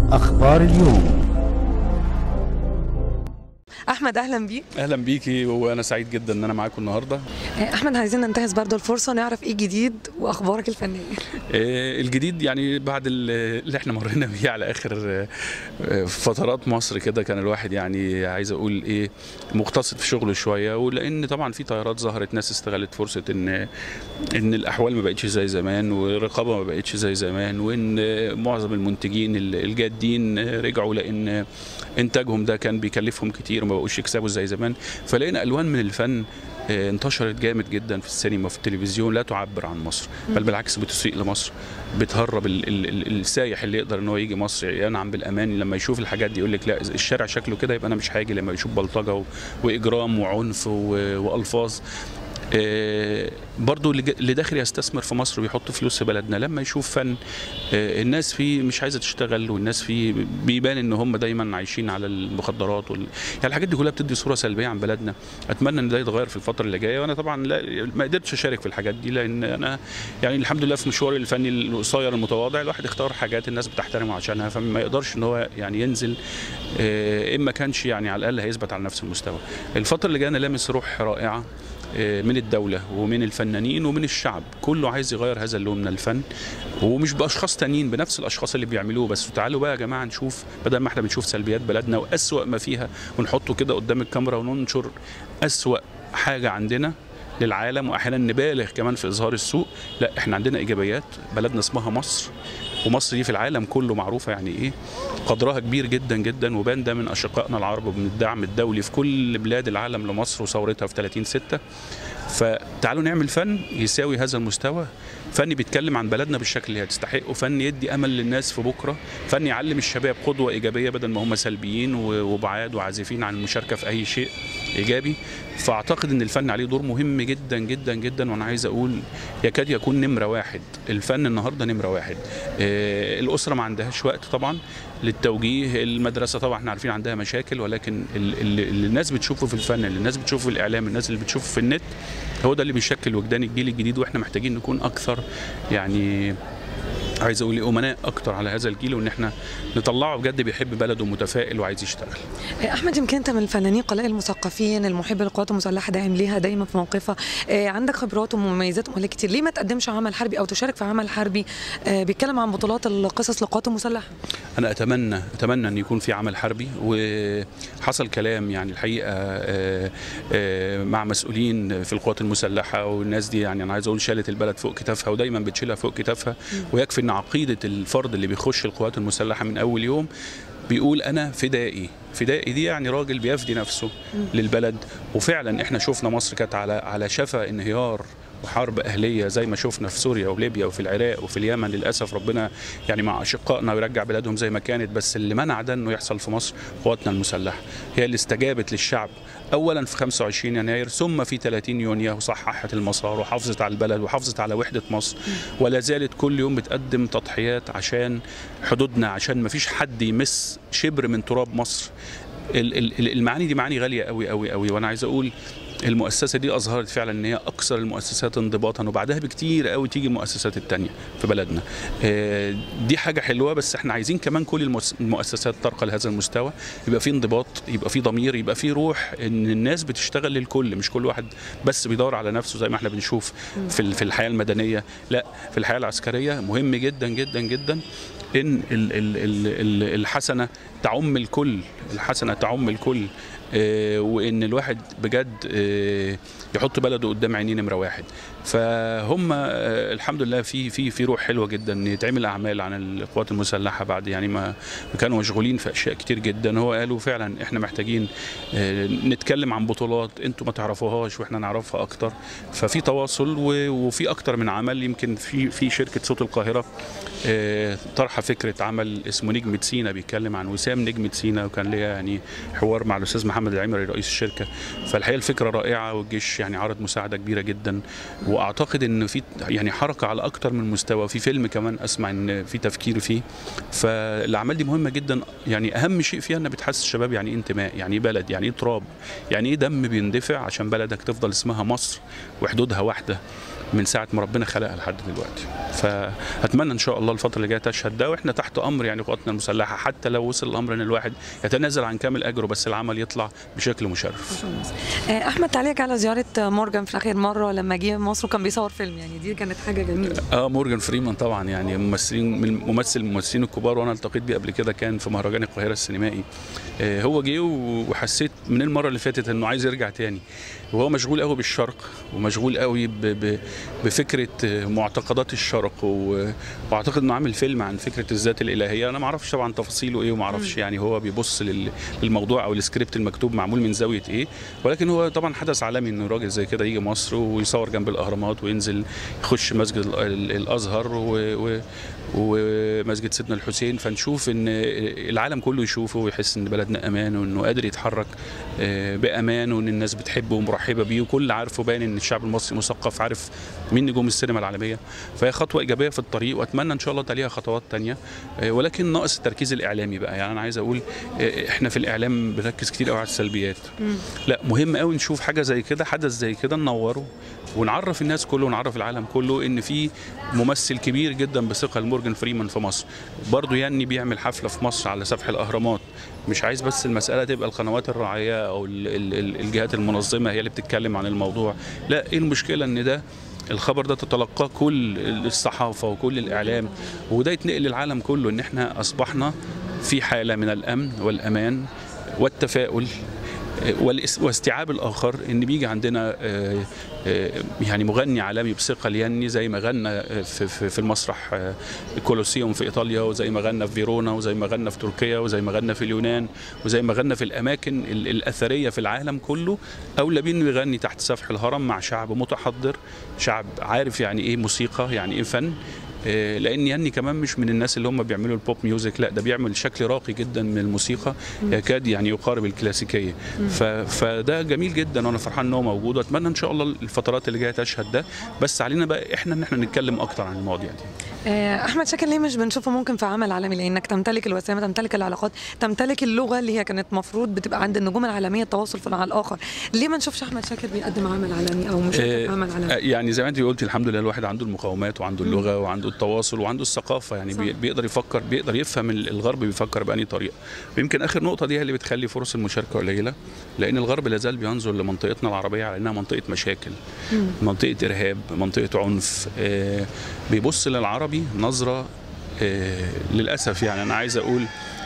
أخبار اليوم احمد اهلا بيك اهلا بيكي وانا سعيد جدا ان انا معاكم النهارده احمد عايزين ننتهز برضه الفرصه نعرف ايه جديد واخبارك الفنيه آه، الجديد يعني بعد ال- اللي احنا مرينا بيه على اخر آه، فترات مصر كده كان الواحد يعني عايز اقول ايه مقتصد في شغله شويه ولان طبعا في تيارات ظهرت ناس استغلت فرصه ان ان الاحوال ما بقتش زي زمان والرقابه ما بقتش زي زمان وان معظم المنتجين ال- الجادين رجعوا لان انتاجهم ده كان بيكلفهم كتير وما بقوش يكسبوا زي زمان فلقينا الوان من الفن آه، انتشرت جامد جدا في السينما وفي التلفزيون لا تعبر عن مصر بل بالعكس بتسيء لمصر بتهرب ال ال ال السايح اللي يقدر ان هو يجي مصر ينعم بالامان لما يشوف الحاجات دي يقول لك لا الشارع شكله كده يبقى انا مش هاجي لما يشوف بلطجه و- واجرام وعنف و- والفاظ آه، برضو اللي جا- اللي داخل يستثمر في مصر ويحط فلوس في بلدنا لما يشوف فن آه، الناس فيه مش عايزه تشتغل والناس فيه بيبان ان هم دايما عايشين على المخدرات وال... يعني الحاجات دي كلها بتدي صوره سلبيه عن بلدنا اتمنى ان ده يتغير في الفتره اللي جايه وانا طبعا لا ما قدرتش اشارك في الحاجات دي لان انا يعني الحمد لله في مشواري الفني القصير المتواضع الواحد اختار حاجات الناس بتحترمه عشانها فما يقدرش ان هو يعني ينزل آه، ان ما كانش يعني على الاقل هيثبت على نفس المستوى الفتره اللي جايه انا لامس روح رائعه آه، من الدولة ومن الفنانين ومن الشعب كله عايز يغير هذا اللون من الفن ومش بأشخاص تانيين بنفس الأشخاص اللي بيعملوه بس تعالوا بقى يا جماعة نشوف بدل ما احنا بنشوف سلبيات بلدنا وأسوأ ما فيها ونحطه كده قدام الكاميرا وننشر أسوأ حاجة عندنا للعالم واحيانا نبالغ كمان في اظهار السوء لا احنا عندنا ايجابيات بلدنا اسمها مصر ومصر دي في العالم كله معروفه يعني ايه قدرها كبير جدا جدا وبان ده من اشقائنا العرب ومن الدعم الدولي في كل بلاد العالم لمصر وثورتها في 30 6 فتعالوا نعمل فن يساوي هذا المستوى فن بيتكلم عن بلدنا بالشكل اللي هي تستحقه فن يدي امل للناس في بكره فن يعلم الشباب قدوه ايجابيه بدل ما هم سلبيين و- وبعاد وعازفين عن المشاركه في اي شيء ايجابي فاعتقد ان الفن عليه دور مهم جدا جدا جدا وانا عايز اقول يكاد يكون نمره واحد الفن النهارده نمره واحد آه، الاسره ما عندهاش وقت طبعا للتوجيه المدرسه طبعا احنا عارفين عندها مشاكل ولكن ال- ال- اللي الناس بتشوفه في الفن اللي الناس بتشوفه في الاعلام الناس اللي بتشوفه في النت هو ده اللي بيشكل وجدان الجيل الجديد واحنا محتاجين نكون اكثر يعني عايز اقول إيه، امناء اكتر على هذا الجيل وان احنا نطلعه بجد بيحب بلده ومتفائل وعايز يشتغل احمد يمكن انت من الفنانين قلائل المثقفين المحب للقوات المسلحه داعم ليها دايما في موقفها آه، عندك خبرات ومميزات ومهارات كتير ليه ما تقدمش عمل حربي او تشارك في عمل حربي آه، بيتكلم عن بطولات القصص للقوات المسلحه انا اتمنى اتمنى ان يكون في عمل حربي وحصل كلام يعني الحقيقه آه، آه، مع مسؤولين في القوات المسلحه والناس دي يعني انا عايز اقول شالت البلد فوق كتافها ودايما بتشيلها فوق كتافها ويكفي ان عقيده الفرد اللي بيخش القوات المسلحه من اول يوم بيقول انا فدائي فدائي دي يعني راجل بيفدي نفسه للبلد وفعلا احنا شفنا مصر كانت على على شفا انهيار وحرب اهليه زي ما شفنا في سوريا وليبيا وفي العراق وفي اليمن للاسف ربنا يعني مع اشقائنا ويرجع بلادهم زي ما كانت بس اللي منع ده انه يحصل في مصر قواتنا المسلحه هي اللي استجابت للشعب اولا في 25 يناير ثم في 30 يونيو وصححت المسار وحافظت على البلد وحافظت على وحده مصر ولا زالت كل يوم بتقدم تضحيات عشان حدودنا عشان ما فيش حد يمس شبر من تراب مصر ال- ال- المعاني دي معاني غاليه قوي قوي قوي وانا عايز اقول المؤسسه دي اظهرت فعلا ان هي اكثر المؤسسات انضباطا وبعدها بكتير قوي تيجي المؤسسات التانية في بلدنا آه، دي حاجه حلوه بس احنا عايزين كمان كل المؤس- المؤسسات ترقى لهذا المستوى يبقى في انضباط يبقى في ضمير يبقى في روح ان الناس بتشتغل للكل مش كل واحد بس بيدور على نفسه زي ما احنا بنشوف في ال- في الحياه المدنيه لا في الحياه العسكريه مهم جدا جدا جدا ان ال- ال- ال- ال- الحسنه تعم الكل الحسنه تعم الكل آه، وان الواحد بجد آه، يحط بلده قدام عينيه نمره واحد فهم آه، الحمد لله في في في روح حلوه جدا ان يتعمل اعمال عن القوات المسلحه بعد يعني ما كانوا مشغولين في اشياء كتير جدا هو قالوا فعلا احنا محتاجين آه، نتكلم عن بطولات انتوا ما تعرفوهاش واحنا نعرفها اكتر ففي تواصل و- وفي اكتر من عمل يمكن في في شركه صوت القاهره آه، طرح فكره عمل اسمه نجمه سينا بيتكلم عن وسام نجمه سينا وكان ليا يعني حوار مع الاستاذ محمد العمري رئيس الشركه فالحقيقه الفكره رائعه والجيش يعني عرض مساعده كبيره جدا واعتقد ان في يعني حركه على اكتر من مستوى في فيلم كمان اسمع ان في تفكير فيه فالاعمال دي مهمه جدا يعني اهم شيء فيها انها بتحسس الشباب يعني ايه انتماء يعني ايه بلد يعني ايه تراب يعني ايه دم بيندفع عشان بلدك تفضل اسمها مصر وحدودها واحده من ساعه ما ربنا خلقها لحد دلوقتي فاتمنى ان شاء الله الفتره اللي جايه تشهد ده واحنا تحت امر يعني قواتنا المسلحه حتى لو وصل الامر ان الواحد يتنازل عن كامل اجره بس العمل يطلع بشكل مشرف آه، احمد تعليق على زياره مورجان في اخر مره لما جه مصر وكان بيصور فيلم يعني دي كانت حاجه جميله اه مورجان فريمان طبعا يعني ممثلين من ممثل الممثلين الكبار وانا التقيت بيه قبل كده كان في مهرجان القاهره السينمائي آه هو جه وحسيت من المره اللي فاتت انه عايز يرجع تاني وهو مشغول قوي بالشرق ومشغول قوي ب ب بفكره معتقدات الشرق و- واعتقد انه عامل فيلم عن فكره الذات الالهيه انا ما اعرفش طبعا تفاصيله ايه وما اعرفش يعني هو بيبص لل- للموضوع او السكريبت المكتوب معمول من زاويه ايه ولكن هو طبعا حدث عالمي انه راجل زي كده يجي مصر ويصور جنب الاهرامات وينزل يخش مسجد ال- ال- الازهر و, و ومسجد سيدنا الحسين فنشوف ان العالم كله يشوفه ويحس ان بلدنا امان وانه قادر يتحرك آه، بامان وان الناس بتحبه ومرحبه بيه وكل عارفه باين ان الشعب المصري مثقف عارف مين نجوم السينما العالميه فهي خطوه ايجابيه في الطريق واتمنى ان شاء الله تليها خطوات تانية آه، ولكن ناقص التركيز الاعلامي بقى يعني انا عايز اقول آه، احنا في الاعلام بنركز كتير قوي على السلبيات لا مهم قوي نشوف حاجه زي كده حدث زي كده ننوره ونعرف الناس كله ونعرف العالم كله ان في ممثل كبير جدا بثقه لمورجان فريمان في مصر برضه يعني بيعمل حفله في مصر على سفح الاهرامات مش عايز بس المساله تبقى القنوات الراعيه او ال- ال- ال- الجهات المنظمه هي اللي بتتكلم عن الموضوع لا ايه المشكله ان ده الخبر ده تتلقاه كل الصحافه وكل الاعلام وده يتنقل للعالم كله ان احنا اصبحنا في حاله من الامن والامان والتفاؤل والاس- واستيعاب الاخر ان بيجي عندنا آه، آه، يعني مغني عالمي بثقه ليني زي ما غنى آه، في في في المسرح آه، الكولوسيوم في ايطاليا وزي ما غنى في فيرونا وزي ما غنى في تركيا وزي ما غنى في اليونان وزي ما غنى في الاماكن ال- الاثريه في العالم كله اولى بيه انه يغني تحت سفح الهرم مع شعب متحضر شعب عارف يعني ايه موسيقى يعني ايه فن آه، لان ياني كمان مش من الناس اللي هم بيعملوا البوب ميوزك لا ده بيعمل شكل راقي جدا من الموسيقى يكاد يعني يقارب الكلاسيكيه ف... فده جميل جدا وانا فرحان ان هو موجود واتمنى ان شاء الله الفترات اللي جايه تشهد ده بس علينا بقى احنا ان احنا نتكلم اكتر عن المواضيع دي آه، احمد شاكر ليه مش بنشوفه ممكن في عمل عالمي لانك تمتلك الوسامه تمتلك العلاقات تمتلك اللغه اللي هي كانت مفروض بتبقى عند النجوم العالميه التواصل مع الاخر ليه ما نشوفش احمد شاكر بيقدم عمل عالمي او مشاركه في آه، عمل آه، عالمي يعني زي ما انت قلتي الحمد لله الواحد عنده المقاومات وعنده اللغه وعنده التواصل وعنده الثقافه يعني صح. بي- بيقدر يفكر بيقدر يفهم ال- الغرب بيفكر بأني طريقه ويمكن اخر نقطه دي هي اللي بتخلي فرص المشاركه قليله لان الغرب لا زال بينظر لمنطقتنا العربيه على انها منطقه مشاكل منطقه ارهاب منطقه عنف آه، بيبص للعربي نظره آه، للاسف يعني انا عايز اقول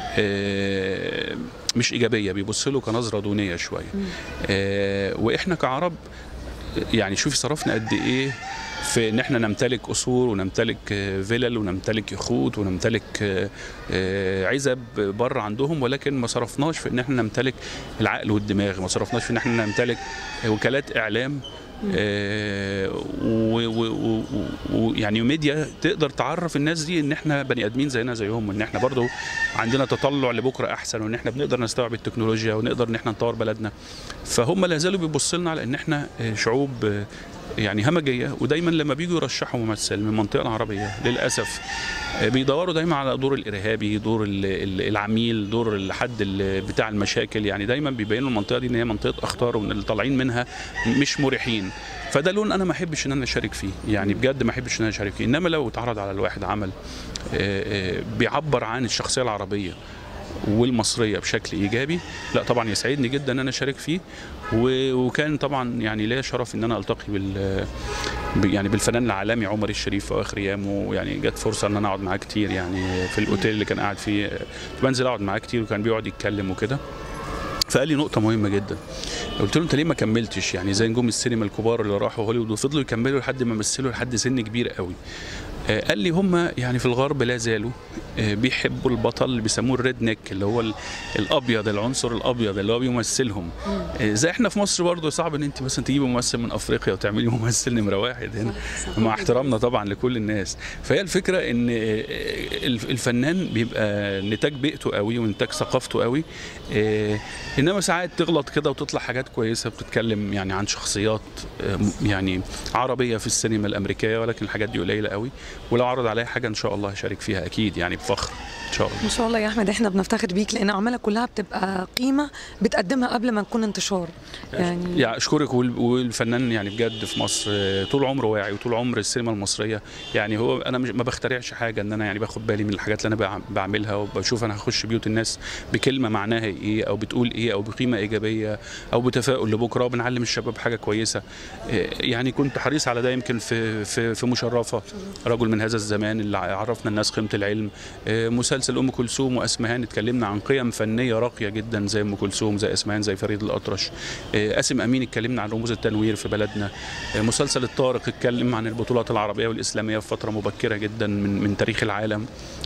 آه، مش ايجابيه بيبص له كنظره دونيه شويه آه، واحنا كعرب يعني شوفي صرفنا قد ايه في ان احنا نمتلك قصور ونمتلك آه، فيلل ونمتلك يخوت ونمتلك آه، آه، عزب بره عندهم ولكن ما صرفناش في ان احنا نمتلك العقل والدماغ ما صرفناش في ان احنا نمتلك وكالات اعلام آه، و- و- و- ويعني ميديا تقدر تعرف الناس دي ان احنا بني ادمين زينا زيهم وان احنا برضو عندنا تطلع لبكره احسن وان احنا بنقدر نستوعب التكنولوجيا ونقدر ان احنا نطور بلدنا فهم لا زالوا بيبصوا لنا على ان احنا آه، شعوب آه، يعني همجيه ودايما لما بيجوا يرشحوا ممثل من المنطقه العربيه للاسف آه، بيدوروا دايما على دور الارهابي دور ال- ال- العميل دور الحد ال- بتاع المشاكل يعني دايما بيبينوا المنطقه دي ان هي منطقه اخطار وان اللي طالعين منها مش مريحين فده لون انا ما احبش ان انا اشارك فيه يعني بجد ما احبش ان انا اشارك فيه انما لو اتعرض على الواحد عمل آه، آه، بيعبر عن الشخصيه العربيه والمصريه بشكل ايجابي لا طبعا يسعدني جدا ان انا اشارك فيه و- وكان طبعا يعني ليا شرف ان انا التقي بال ب- يعني بالفنان العالمي عمر الشريف في اخر ايامه يعني جت فرصه ان انا اقعد معاه كتير يعني في الاوتيل اللي كان قاعد فيه كنت بنزل اقعد معاه كتير وكان بيقعد يتكلم وكده فقال لي نقطة مهمة جدا قلت له انت ليه ما كملتش يعني زي نجوم السينما الكبار اللي راحوا هوليوود وفضلوا يكملوا لحد ما مثلوا لحد سن كبير قوي آه، قال لي هم يعني في الغرب لا زالوا آه، بيحبوا البطل اللي بيسموه الريد نيك اللي هو ال- الابيض العنصر الابيض اللي هو بيمثلهم آه، زي احنا في مصر برضه صعب ان انت مثلا تجيبي ممثل من افريقيا وتعملي ممثل نمره واحد هنا مع احترامنا طبعا لكل الناس فهي الفكره ان الف- الفنان بيبقى نتاج بيئته قوي ونتاج ثقافته قوي آه، انما ساعات تغلط كده وتطلع حاجات كويسه بتتكلم يعني عن شخصيات آه، يعني عربيه في السينما الامريكيه ولكن الحاجات دي قليله قوي ولو عرض عليا حاجه ان شاء الله هشارك فيها اكيد يعني بفخر ان شاء الله ما شاء الله يا احمد احنا بنفتخر بيك لان اعمالك كلها بتبقى قيمه بتقدمها قبل ما تكون انتشار يعني يعني اشكرك وال- والفنان يعني بجد في مصر آه، طول عمره واعي وطول عمر السينما المصريه يعني هو انا مش ما بخترعش حاجه ان انا يعني باخد بالي من الحاجات اللي انا بع- بعملها وبشوف انا هخش بيوت الناس بكلمه معناها ايه او بتقول ايه او بقيمه ايجابيه او بتفاؤل لبكره وبنعلم الشباب حاجه كويسه آه، يعني كنت حريص على ده يمكن في في في مشرفه رجل من هذا الزمان اللي عرفنا الناس قيمه العلم آه، مسلسل ام كلثوم واسمهان اتكلمنا عن قيم فنيه راقيه جدا زي ام كلثوم زي اسمهان زي فريد الاطرش آه، قاسم امين اتكلمنا عن رموز التنوير في بلدنا آه، مسلسل الطارق اتكلم عن البطولات العربيه والاسلاميه في فتره مبكره جدا من من تاريخ العالم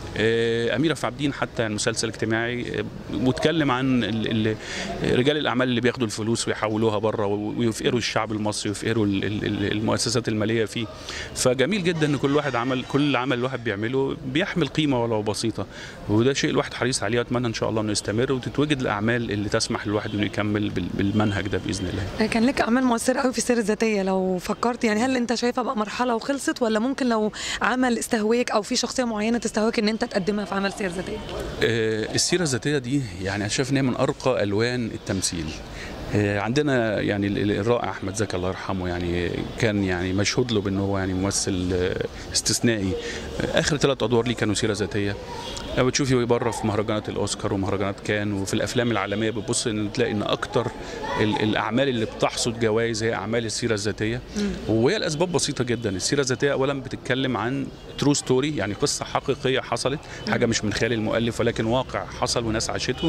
آه، اميره في عابدين حتى يعني مسلسل اجتماعي آه، واتكلم عن ال- ال- رجال الاعمال اللي بياخدوا الفلوس ويحولوها بره ويفقروا الشعب المصري ويفقروا ال- ال- ال- المؤسسات الماليه فيه فجميل جدا ان كل واحد عمل كل عمل الواحد بيعمله بيحمل قيمه ولو بسيطه وده شيء الواحد حريص عليه واتمنى ان شاء الله انه يستمر وتتوجد الاعمال اللي تسمح للواحد انه يكمل بال- بالمنهج ده باذن الله كان لك اعمال مؤثره قوي في السيره الذاتيه لو فكرت يعني هل انت شايفها بقى مرحله وخلصت ولا ممكن لو عمل استهويك او في شخصيه معينه تستهويك ان انت تقدمها في عمل سيره ذاتيه آه، السيره الذاتيه دي يعني انا شايف ان هي من ارقى الوان التمثيل آه، عندنا يعني ال- ال- الرائع احمد زكي الله يرحمه يعني كان يعني مشهود له بانه هو يعني ممثل آه، استثنائي آه، اخر ثلاث ادوار ليه كانوا سيره ذاتيه لما بتشوفي بره في مهرجانات الاوسكار ومهرجانات كان وفي الافلام العالميه بتبص ان تلاقي ان اكتر ال- الاعمال اللي بتحصد جوائز هي اعمال السيره الذاتيه وهي الاسباب بسيطه جدا السيره الذاتيه اولا بتتكلم عن ترو ستوري يعني قصه حقيقيه حصلت حاجه مش من خيال المؤلف ولكن واقع حصل وناس عاشته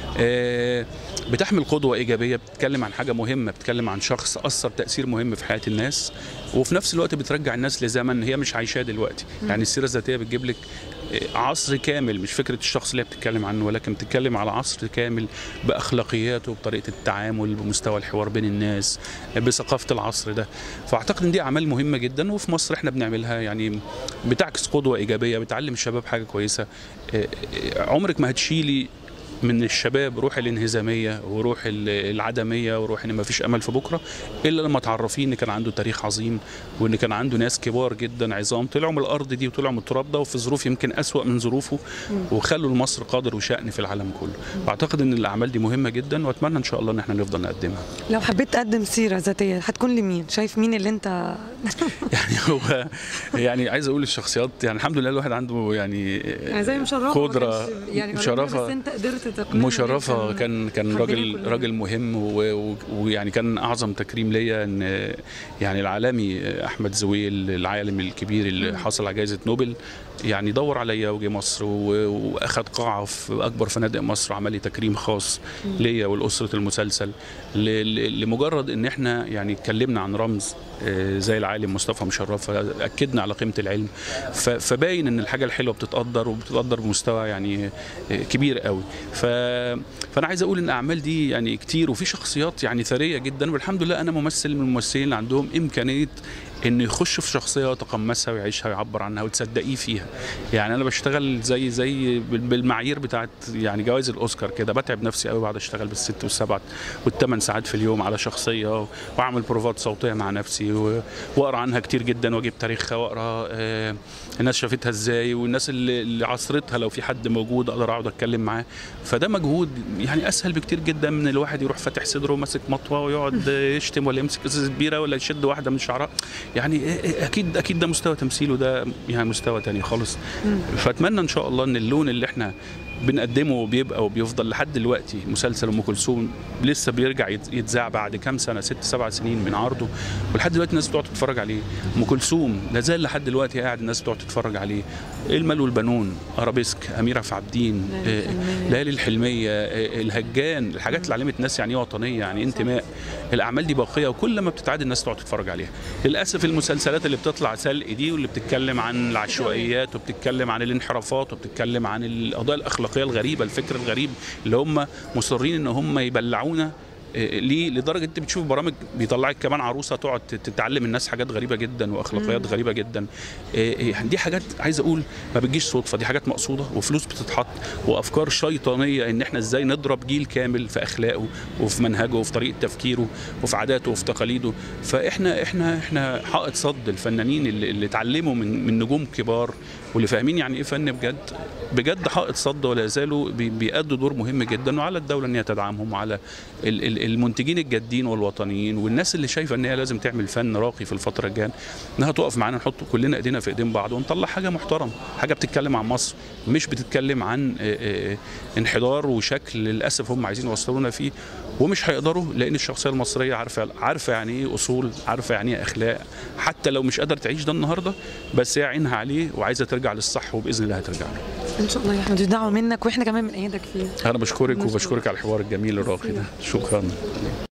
آه، بتحمل قدوه ايجابيه بتتكلم عن حاجه مهمه بتتكلم عن شخص اثر تاثير مهم في حياه الناس وفي نفس الوقت بترجع الناس لزمن هي مش عايشاه دلوقتي يعني السيره الذاتيه بتجيب لك آه، عصر كامل مش فكره الشخص اللي هي بتتكلم عنه ولكن بتتكلم على عصر كامل باخلاقياته بطريقه التعامل بمستوى الحوار بين الناس آه، بثقافه العصر ده فاعتقد ان دي اعمال مهمه جدا وفي مصر احنا بنعملها يعني بتعكس قدوه ايجابيه بتعلم الشباب حاجه كويسه آه، آه، عمرك ما هتشيلي من الشباب روح الانهزاميه وروح ال- العدميه وروح ان ما فيش امل في بكره الا لما تعرفيه ان كان عنده تاريخ عظيم وان كان عنده ناس كبار جدا عظام طلعوا من الارض دي وطلعوا من التراب ده وفي ظروف يمكن اسوا من ظروفه وخلوا لمصر قادر وشأن في العالم كله اعتقد ان الاعمال دي مهمه جدا واتمنى ان شاء الله ان احنا نفضل نقدمها لو حبيت تقدم سيره ذاتيه هتكون لمين شايف مين اللي انت يعني هو يعني عايز اقول الشخصيات يعني الحمد لله الواحد عنده يعني يعني زي مشرفه قدرة يعني مشرفة. بس انت قدرت تقنعني مشرفة إن كان كان حبينا راجل كلنا. راجل مهم و- و- ويعني كان اعظم تكريم ليا ان يعني العالمي احمد زويل العالم الكبير اللي حصل على جائزه نوبل يعني دور عليا وجه مصر و- واخد قاعه في اكبر فنادق مصر وعمل لي تكريم خاص ليا ولاسره المسلسل ل- ل- لمجرد ان احنا يعني اتكلمنا عن رمز آه، زي العالم مصطفى مشرفه اكدنا على قيمه العلم ف- فباين ان الحاجه الحلوه بتتقدر وبتتقدر بمستوى يعني آه، كبير قوي ف... فانا عايز اقول ان الاعمال دي يعني كتير وفي شخصيات يعني ثريه جدا والحمد لله انا ممثل من الممثلين اللي عندهم امكانيه انه يخش في شخصيه ويتقمصها ويعيشها ويعبر عنها وتصدقيه فيها يعني انا بشتغل زي زي بال- بالمعايير بتاعت يعني جوائز الاوسكار كده بتعب نفسي قوي بعد اشتغل بالست والسبع والثمان ساعات في اليوم على شخصيه واعمل بروفات صوتيه مع نفسي و- واقرا عنها كتير جدا واجيب تاريخها واقرا آه، الناس شافتها ازاي والناس اللي اللي عصرتها لو في حد موجود اقدر اقعد اتكلم معاه فده مجهود يعني اسهل بكتير جدا من الواحد يروح فاتح صدره وماسك مطوه ويقعد يشتم ولا يمسك ازازه بيره ولا يشد واحده من شعرها يعني اكيد اكيد ده مستوى تمثيل وده يعني مستوى تاني خالص فاتمنى ان شاء الله ان اللون اللي احنا بنقدمه وبيبقى وبيفضل لحد دلوقتي مسلسل ام كلثوم لسه بيرجع يت- يتذاع بعد كام سنه ست سبع سنين من عرضه ولحد دلوقتي الناس بتقعد تتفرج عليه ام كلثوم لا زال لحد دلوقتي قاعد الناس بتقعد تتفرج عليه المال والبنون ارابيسك اميره في عابدين ليالي آه، الحلمية. ليالي الحلميه آه، الهجان الحاجات اللي علمت الناس يعني ايه وطنيه يعني إيه انتماء الاعمال دي باقيه وكل ما بتتعاد الناس تقعد تتفرج عليها للاسف المسلسلات اللي بتطلع سلق دي واللي بتتكلم عن العشوائيات وبتتكلم عن الانحرافات وبتتكلم عن القضايا الاخلاقيه الغريبه الفكر الغريب اللي هم مصرين ان هم يبلعونا إيه، ليه لدرجه انت بتشوف برامج بيطلعك كمان عروسه تقعد تتعلم الناس حاجات غريبه جدا واخلاقيات غريبه جدا إيه، إيه، دي حاجات عايز اقول ما بتجيش صدفه دي حاجات مقصوده وفلوس بتتحط وافكار شيطانيه ان احنا ازاي نضرب جيل كامل في اخلاقه وفي منهجه وفي طريقه تفكيره وفي عاداته وفي تقاليده فاحنا احنا احنا حائط صد الفنانين اللي, اللي اتعلموا من من نجوم كبار واللي فاهمين يعني ايه فن بجد بجد حائط صد ولا يزالوا بي- بيأدوا دور مهم جدا وعلى الدوله ان هي تدعمهم وعلى ال- ال- المنتجين الجادين والوطنيين والناس اللي شايفه ان هي لازم تعمل فن راقي في الفتره الجايه انها تقف معانا نحط كلنا ايدينا في ايدين بعض ونطلع حاجه محترمه حاجه بتتكلم عن مصر مش بتتكلم عن آه، آه، انحدار وشكل للاسف هم عايزين يوصلونا فيه ومش هيقدروا لان الشخصيه المصريه عارفه عارفه يعني ايه اصول عارفه يعني ايه اخلاق حتى لو مش قادره تعيش ده النهارده بس هي عينها عليه وعايزه ترجع للصح وباذن الله هترجع له ان شاء الله يا احمد دعوه منك واحنا كمان بنأيدك فيها انا بشكرك مشكور. وبشكرك على الحوار الجميل الراقي ده شكرا